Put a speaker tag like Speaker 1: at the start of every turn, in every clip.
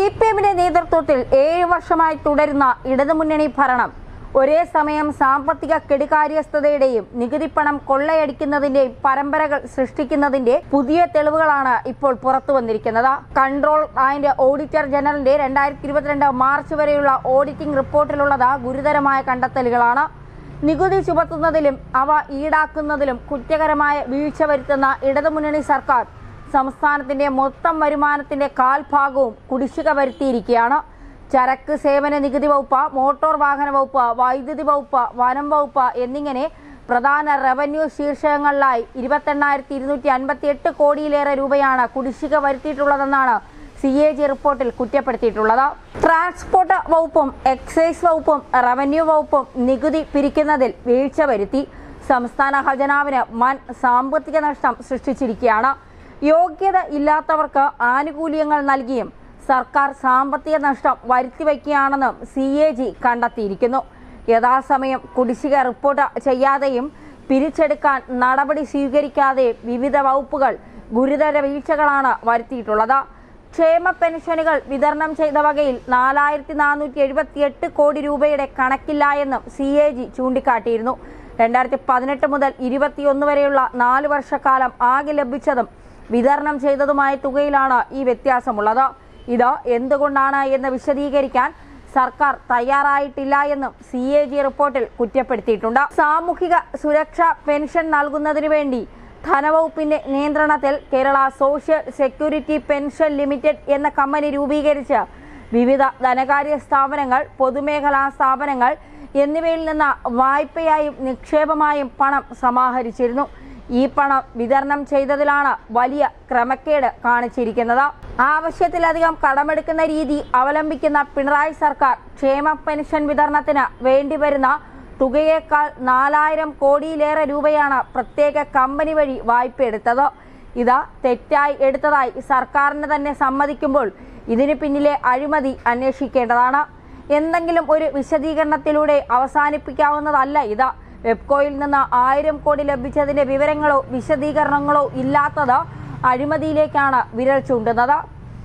Speaker 1: P എമ്മിന്റെ നേതൃത്വത്തിൽ ഏഴ് വർഷമായി തുടരുന്ന ഇടതുമുന്നണി ഭരണം ഒരേ സമയം സാമ്പത്തിക കെടുകാര്യസ്ഥതയുടെയും നികുതിപ്പണം കൊള്ളയടിക്കുന്നതിന്റെയും പരമ്പരകൾ സൃഷ്ടിക്കുന്നതിന്റെ പുതിയ തെളിവുകളാണ് ഇപ്പോൾ പുറത്തു വന്നിരിക്കുന്നത് കൺട്രോൾ ആൻഡ് ഓഡിറ്റർ ജനറലിന്റെ രണ്ടായിരത്തി ഇരുപത്തിരണ്ട് മാർച്ച് വരെയുള്ള ഓഡിറ്റിംഗ് റിപ്പോർട്ടിലുള്ളത് ഗുരുതരമായ കണ്ടെത്തലുകളാണ് നികുതി ചുമത്തുന്നതിലും അവ ഈടാക്കുന്നതിലും കുറ്റകരമായ വീഴ്ച വരുത്തുന്ന ഇടതുമുന്നണി സർക്കാർ സംസ്ഥാനത്തിന്റെ മൊത്തം വരുമാനത്തിന്റെ കാൽഭാഗവും കുടിശ്ശിക വരുത്തിയിരിക്കുകയാണ് ചരക്ക് സേവന നികുതി വകുപ്പ് മോട്ടോർ വാഹന വകുപ്പ് വൈദ്യുതി വകുപ്പ് വനം വകുപ്പ് എന്നിങ്ങനെ പ്രധാന റവന്യൂ ശീർഷകങ്ങളിലായി ഇരുപത്തെണ്ണായിരത്തി ഇരുന്നൂറ്റി അൻപത്തി എട്ട് കോടിയിലേറെ രൂപയാണ് കുടിശ്ശിക വരുത്തിയിട്ടുള്ളതെന്നാണ് സി എ ജി റിപ്പോർട്ടിൽ കുറ്റപ്പെടുത്തിയിട്ടുള്ളത് ട്രാൻസ്പോർട്ട് വകുപ്പും എക്സൈസ് വകുപ്പും റവന്യൂ വകുപ്പും നികുതി പിരിക്കുന്നതിൽ വീഴ്ച വരുത്തി സംസ്ഥാന ഖജനാവിന് വൻ സാമ്പത്തിക നഷ്ടം സൃഷ്ടിച്ചിരിക്കുകയാണ് യോഗ്യത ഇല്ലാത്തവർക്ക് ആനുകൂല്യങ്ങൾ നൽകിയും സർക്കാർ സാമ്പത്തിക നഷ്ടം വരുത്തിവെക്കുകയാണെന്നും സി എ ജി കണ്ടെത്തിയിരിക്കുന്നു യഥാസമയം കുടിശ്ശിക റിപ്പോർട്ട് ചെയ്യാതെയും പിരിച്ചെടുക്കാൻ നടപടി സ്വീകരിക്കാതെയും വിവിധ വകുപ്പുകൾ ഗുരുതര വീഴ്ചകളാണ് വരുത്തിയിട്ടുള്ളത് ക്ഷേമ പെൻഷനുകൾ വിതരണം ചെയ്ത വകയിൽ നാലായിരത്തി നാനൂറ്റി എഴുപത്തി എട്ട് കോടി രൂപയുടെ കണക്കില്ല എന്നും സി എ ജി ചൂണ്ടിക്കാട്ടിയിരുന്നു രണ്ടായിരത്തി പതിനെട്ട് മുതൽ ഇരുപത്തിയൊന്ന് വരെയുള്ള നാല് വർഷക്കാലം ആകെ ലഭിച്ചതും വിതരണം ചെയ്തതുമായ തുകയിലാണ് ഈ വ്യത്യാസമുള്ളത് ഇത് എന്തുകൊണ്ടാണ് എന്ന് വിശദീകരിക്കാൻ സർക്കാർ തയ്യാറായിട്ടില്ല എന്നും സി എ ജി റിപ്പോർട്ടിൽ കുറ്റപ്പെടുത്തിയിട്ടുണ്ട് സാമൂഹിക സുരക്ഷാ പെൻഷൻ നൽകുന്നതിനു വേണ്ടി ധനവകുപ്പിന്റെ നിയന്ത്രണത്തിൽ Kerala social security pension limited എന്ന കമ്പനി രൂപീകരിച്ച് വിവിധ ധനകാര്യ സ്ഥാപനങ്ങൾ പൊതുമേഖലാ സ്ഥാപനങ്ങൾ എന്നിവയിൽ നിന്ന് വായ്പയായും നിക്ഷേപമായും പണം സമാഹരിച്ചിരുന്നു ഈ പണം വിതരണം ചെയ്തതിലാണ് വലിയ ക്രമക്കേട് കാണിച്ചിരിക്കുന്നത് ആവശ്യത്തിലധികം കടമെടുക്കുന്ന രീതി അവലംബിക്കുന്ന പിണറായി സർക്കാർ ക്ഷേമ പെൻഷൻ വിതരണത്തിന് വേണ്ടിവരുന്ന തുകയേക്കാൾ നാലായിരം കോടിയിലേറെ രൂപയാണ് പ്രത്യേക കമ്പനി വഴി വായ്പ എടുത്തത് ഇത് തെറ്റായി എടുത്തതായി സർക്കാരിന് തന്നെ സമ്മതിക്കുമ്പോൾ ഇതിന് പിന്നിലെ അഴിമതി അന്വേഷിക്കേണ്ടതാണ് എന്തെങ്കിലും ഒരു വിശദീകരണത്തിലൂടെ അവസാനിപ്പിക്കാവുന്നതല്ല ഇത് വെബ്കോയിൽ നിന്ന് ആയിരം കോടി ലഭിച്ചതിന്റെ വിവരങ്ങളോ വിശദീകരണങ്ങളോ ഇല്ലാത്തത് അഴിമതിയിലേക്കാണ് വിരൽ ചൂണ്ടുന്നത്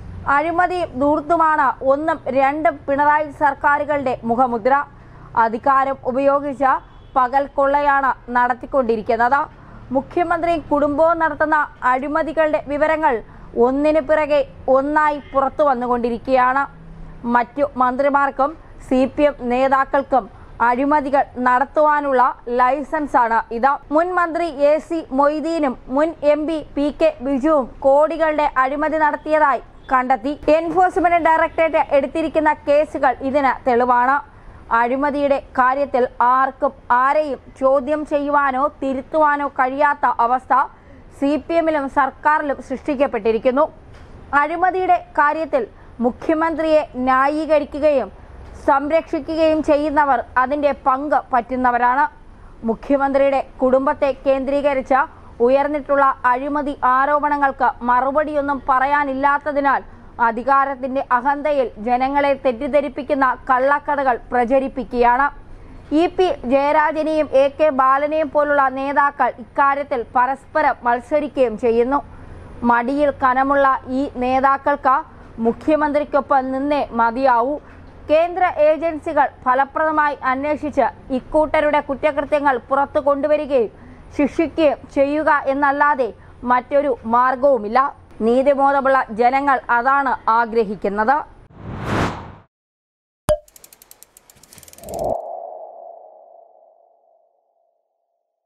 Speaker 1: അഴിമതി ദൂർത്തുമാണ് ഒന്നും രണ്ടും പിണറായി സർക്കാരുകളുടെ മുഖമുദ്ര അധികാരം ഉപയോഗിച്ച് പകൽ കൊള്ളയാണ് നടത്തിക്കൊണ്ടിരിക്കുന്നത് മുഖ്യമന്ത്രി കുടുംബവും നടത്തുന്ന അഴിമതികളുടെ വിവരങ്ങൾ ഒന്നിനു പിറകെ ഒന്നായി പുറത്തു വന്നുകൊണ്ടിരിക്കുകയാണ് മറ്റു മന്ത്രിമാർക്കും സി പി എം നേതാക്കൾക്കും അഴിമതികൾ നടത്തുവാനുള്ള ലൈസൻസാണ് ഇത് മുൻ മന്ത്രി എ സി മൊയ്തീനും മുൻ എം പി പി കെ ബിജുവും കോടികളുടെ അഴിമതി നടത്തിയതായി കണ്ടെത്തി എൻഫോഴ്സ്മെന്റ് ഡയറക്ടറേറ്റ് എടുത്തിരിക്കുന്ന കേസുകൾ ഇതിന് തെളിവാണ് അഴിമതിയുടെ കാര്യത്തിൽ ആർക്കും ആരെയും ചോദ്യം ചെയ്യുവാനോ തിരുത്തുവാനോ കഴിയാത്ത അവസ്ഥ സി പി എമ്മിലും സർക്കാരിലും സൃഷ്ടിക്കപ്പെട്ടിരിക്കുന്നു അഴിമതിയുടെ കാര്യത്തിൽ മുഖ്യമന്ത്രിയെ ന്യായീകരിക്കുകയും സംരക്ഷിക്കുകയും ചെയ്യുന്നവർ അതിന്റെ പങ്ക് പറ്റുന്നവരാണ് മുഖ്യമന്ത്രിയുടെ കുടുംബത്തെ കേന്ദ്രീകരിച്ച ഉയർന്നിട്ടുള്ള അഴിമതി ആരോപണങ്ങൾക്ക് മറുപടിയൊന്നും പറയാനില്ലാത്തതിനാൽ അധികാരത്തിന്റെ അഹന്തയിൽ ജനങ്ങളെ തെറ്റിദ്ധരിപ്പിക്കുന്ന കള്ളക്കഥകൾ പ്രചരിപ്പിക്കുകയാണ് ഇ പി ജയരാജനെയും എ കെ ബാലനെയും പോലുള്ള നേതാക്കൾ ഇക്കാര്യത്തിൽ പരസ്പരം മത്സരിക്കുകയും ചെയ്യുന്നു മടിയിൽ കനമുള്ള ഈ നേതാക്കൾക്ക് മുഖ്യമന്ത്രിക്കൊപ്പം നിന്നേ മതിയാവൂ കേന്ദ്ര ഏജൻസികൾ ഫലപ്രദമായി അന്വേഷിച്ച് ഇക്കൂട്ടരുടെ കുറ്റകൃത്യങ്ങൾ പുറത്തു കൊണ്ടുവരികയും ശിക്ഷിക്കുകയും ചെയ്യുക എന്നല്ലാതെ മറ്റൊരു മാർഗവുമില്ല നീതിബോധമുള്ള ജനങ്ങൾ അതാണ് ആഗ്രഹിക്കുന്നത്